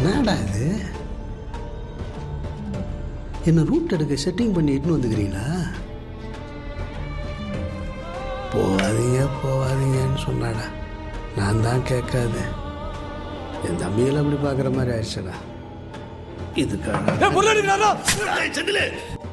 என்னடா இது என்ன ரூட் எடுக்க செட்டிங் பண்ணி இட்டுன்னு வந்துக்கிறீங்களா போகாதீங்க போகாதீங்கன்னு சொன்னாடா நான் தான் கேட்காது என் தம்பிகளை அப்படி பார்க்குற மாதிரி ஆயிடுச்சுடா இதுக்காக ஏய், பொருள் எடுக்கிறாரா? ஏய், செந்திலு